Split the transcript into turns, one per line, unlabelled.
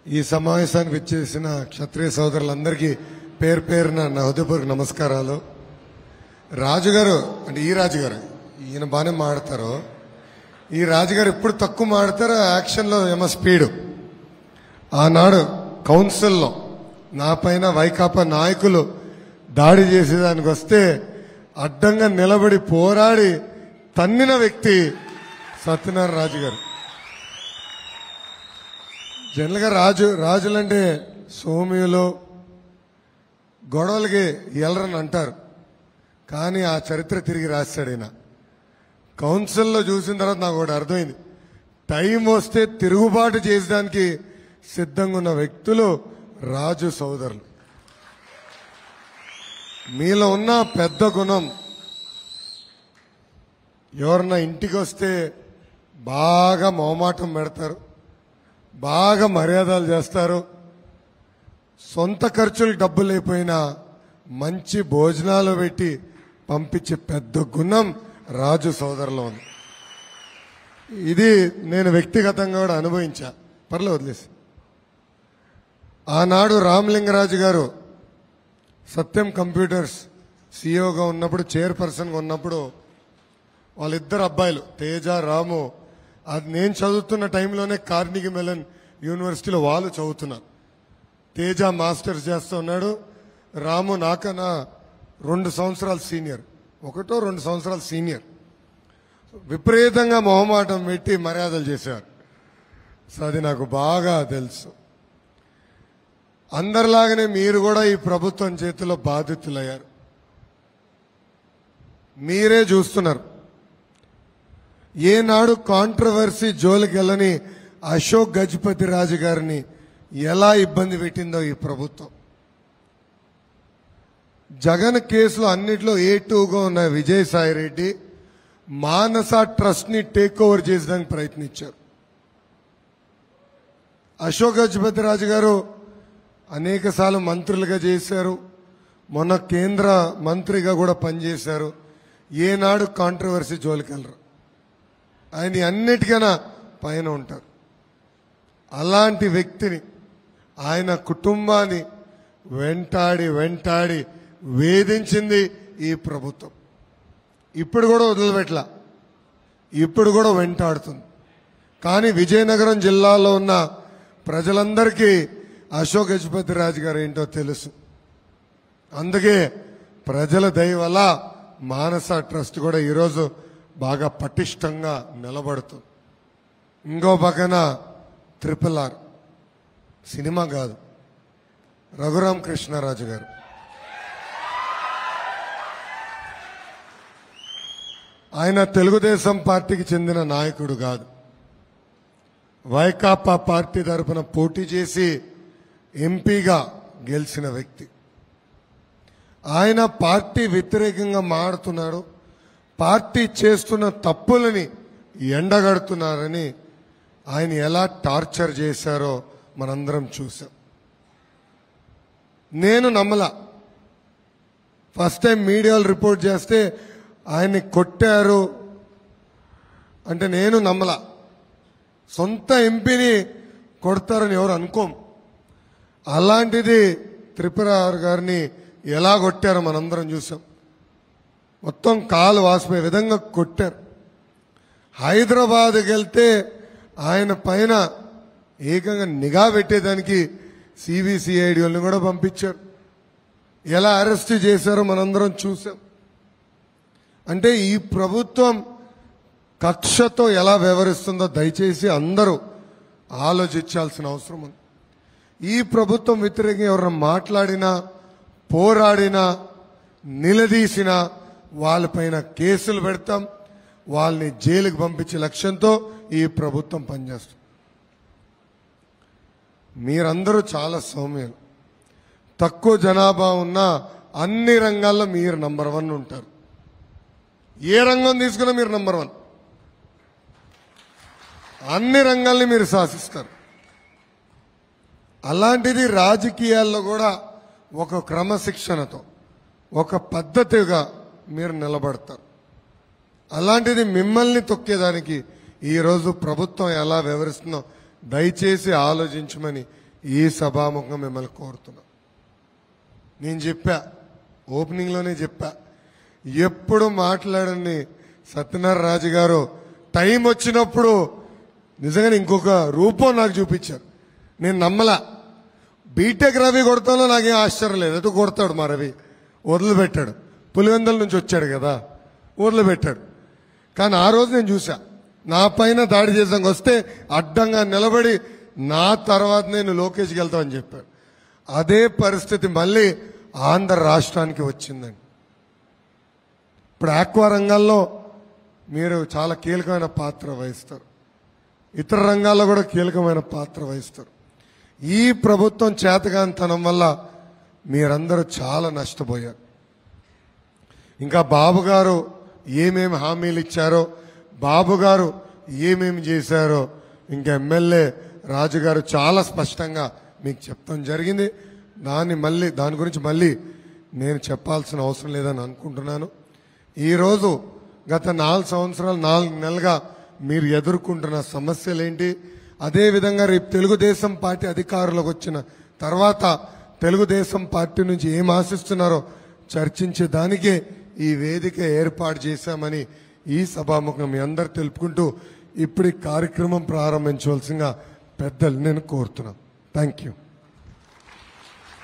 ఈ సమావేశానికి విచ్చేసిన క్షత్రియ సోదరులందరికీ పేరు పేరున నా హృదయపూర్వక నమస్కారాలు రాజుగారు అంటే ఈ రాజుగారు ఈయన బాగానే మాడతారు ఈ రాజుగారు ఎప్పుడు తక్కువ మాడతారో యాక్షన్లో ఏమో స్పీడు ఆనాడు కౌన్సిల్లో నా పైన వైకాపా నాయకులు దాడి చేసేదానికి వస్తే అడ్డంగా నిలబడి పోరాడి తన్నిన వ్యక్తి సత్యనారాయణ రాజు గారు జనరల్గా రాజు రాజులంటే సోమ్యులు గొడవలకి ఎలరని అంటారు కానీ ఆ చరిత్ర తిరిగి రాశాడు ఈయన కౌన్సిల్లో చూసిన తర్వాత నాకు ఒకటి అర్థమైంది టైం వస్తే తిరుగుబాటు చేసడానికి సిద్ధంగా ఉన్న వ్యక్తులు రాజు సోదరులు మీలో ఉన్న పెద్ద గుణం ఎవరన్నా ఇంటికి వస్తే బాగా మొహమాటం పెడతారు బాగా మర్యాదలు చేస్తారు సొంత ఖర్చులు డబ్బులు అయిపోయినా మంచి భోజనాలు పెట్టి పంపించే పెద్ద గుణం రాజు సోదరులో ఉంది ఇది నేను వ్యక్తిగతంగా కూడా అనుభవించా పర్లే వదిలేసి ఆనాడు రామలింగరాజు గారు సత్యం కంప్యూటర్స్ సీఈఓగా ఉన్నప్పుడు చైర్పర్సన్గా ఉన్నప్పుడు వాళ్ళిద్దరు అబ్బాయిలు తేజ రాము అది నేను చదువుతున్న టైంలోనే కార్నిగి మెలన్ యూనివర్సిటీలో వాళ్ళు చదువుతున్నారు తేజ మాస్టర్స్ చేస్తూ ఉన్నాడు రాము నాకన్నా రెండు సంవత్సరాలు సీనియర్ ఒకటో రెండు సంవత్సరాలు సీనియర్ విపరీతంగా మొహమాటం పెట్టి మర్యాదలు చేశారు సో అది నాకు బాగా తెలుసు అందరిలాగానే మీరు కూడా ఈ ప్రభుత్వం చేతిలో బాధితులయ్యారు మీరే చూస్తున్నారు ఏనాడు కాంట్రవర్సీ జోలికెళ్ళని అశోక్ గజపతి రాజు గారిని ఎలా ఇబ్బంది పెట్టిందో ఈ ప్రభుత్వం జగన్ కేసులో అన్నిట్లో ఏ టూగా ఉన్న విజయసాయి రెడ్డి మానస ట్రస్ట్ ని టేక్ ఓవర్ చేసడానికి ప్రయత్నించారు అశోక్ గజపతి రాజు గారు అనేక సార్లు మంత్రులుగా చేశారు మొన్న కేంద్ర మంత్రిగా కూడా పనిచేశారు ఏనాడు కాంట్రవర్సీ జోలికెళ్ళరు ఆయన అన్నిటికైనా పైన ఉంటారు అలాంటి వ్యక్తిని ఆయన కుటుంబాన్ని వెంటాడి వెంటాడి వేధించింది ఈ ప్రభుత్వం ఇప్పుడు కూడా వదిలిపెట్టలా ఇప్పుడు కూడా వెంటాడుతుంది కానీ విజయనగరం జిల్లాలో ఉన్న ప్రజలందరికీ అశోక్ గజపతి రాజు గారు ఏంటో తెలుసు అందుకే ప్రజల దయ వల్ల మానస ట్రస్ట్ కూడా ఈరోజు బాగా పటిష్టంగా నిలబడుతుంది ఇంకో పక్కన ట్రిపుల్ ఆర్ సినిమా కాదు రఘురామ్ కృష్ణరాజు గారు ఆయన తెలుగుదేశం పార్టీకి చెందిన నాయకుడు కాదు వైకాపా పార్టీ తరపున పోటీ చేసి ఎంపీగా గెలిచిన వ్యక్తి ఆయన పార్టీ వ్యతిరేకంగా మాడుతున్నాడు పార్టీ చేస్తున్న తప్పులని ఎండగడుతున్నారని ఆయన ఎలా టార్చర్ చేశారో మనందరం చూసాం నేను నమ్మలా ఫస్ట్ టైం మీడియాలో రిపోర్ట్ చేస్తే ఆయన్ని కొట్టారు అంటే నేను నమ్మలా సొంత ఎంపీని కొడతారని ఎవరు అనుకోం అలాంటిది త్రిపురార్ గారిని ఎలా కొట్టారో మనందరం చూసాం మొత్తం కాలు వాసిపోయే విధంగా కొట్టారు హైదరాబాద్కి వెళ్తే ఆయన పైన ఏకంగా నిఘా పెట్టేదానికి సిబిసిఐడిని కూడా పంపించారు ఎలా అరెస్ట్ చేశారో మనందరం చూసాం అంటే ఈ ప్రభుత్వం కక్షతో ఎలా వ్యవహరిస్తుందో దయచేసి అందరూ ఆలోచించాల్సిన అవసరం ఉంది ఈ ప్రభుత్వం వ్యతిరేకంగా ఎవరైనా మాట్లాడినా పోరాడినా నిలదీసినా వాళ్ళపైన కేసులు పెడతాం వాళ్ళని జైలుకు పంపించే లక్ష్యంతో ఈ ప్రభుత్వం పనిచేస్తుంది మీరందరూ చాలా సౌమ్యులు తక్కువ జనాభా ఉన్న అన్ని రంగాల్లో మీరు నంబర్ వన్ ఉంటారు ఏ రంగం తీసుకున్నా మీరు నంబర్ వన్ అన్ని రంగాల్ని మీరు శాసిస్తారు అలాంటిది రాజకీయాల్లో కూడా ఒక క్రమశిక్షణతో ఒక పద్ధతిగా మీరు నిలబడతారు అలాంటిది మిమ్మల్ని తొక్కేదానికి ఈరోజు ప్రభుత్వం ఎలా వ్యవహరిస్తుందో దయచేసి ఆలోచించమని ఈ సభాముఖంగా మిమ్మల్ని కోరుతున్నా నేను చెప్పా ఓపెనింగ్లోనే చెప్పా ఎప్పుడు మాట్లాడని సత్యనారాయణ రాజు గారు టైం వచ్చినప్పుడు నిజంగానే ఇంకొక రూపం నాకు చూపించారు నేను నమ్మలా బీటెక్ రవి కొడతానో నాకేం ఆశ్చర్యం లేదు ఎటు కొడతాడు మా రవి వదిలిపెట్టాడు పులివెందల నుంచి వచ్చాడు కదా వదిలిపెట్టాడు కానీ ఆ రోజు నేను చూసా నా పైన దాడి చేసాక వస్తే అడ్డంగా నిలబడి నా తర్వాత నేను లోకేష్కి వెళ్తామని చెప్పాడు అదే పరిస్థితి మళ్ళీ ఆంధ్ర రాష్ట్రానికి వచ్చిందండి ఇప్పుడు ఆక్వా రంగాల్లో మీరు చాలా కీలకమైన పాత్ర వహిస్తారు ఇతర రంగాల్లో కూడా కీలకమైన పాత్ర వహిస్తారు ఈ ప్రభుత్వం చేతగానితనం వల్ల మీరందరూ చాలా నష్టపోయారు ఇంకా బాబు గారు ఏమేమి హామీలు ఇచ్చారో బాబు గారు ఏమేమి చేశారో ఇంకా ఎమ్మెల్యే రాజు గారు చాలా స్పష్టంగా మీకు చెప్తాం జరిగింది దాన్ని మళ్ళీ దాని గురించి మళ్ళీ నేను చెప్పాల్సిన అవసరం లేదని అనుకుంటున్నాను ఈరోజు గత నాలుగు సంవత్సరాలు నాలుగు నెలలుగా మీరు ఎదుర్కొంటున్న సమస్యలు ఏంటి అదేవిధంగా రేపు తెలుగుదేశం పార్టీ అధికారంలోకి వచ్చిన తర్వాత తెలుగుదేశం పార్టీ నుంచి ఏం ఆశిస్తున్నారో చర్చించే దానికే ఈ వేదిక ఏర్పాటు చేశామని ఈ సభాముఖం మీ అందరు తెలుపుకుంటూ ఇప్పుడు ఈ కార్యక్రమం ప్రారంభించవలసిందిగా పెద్దలు నేను కోరుతున్నాను థ్యాంక్ యూ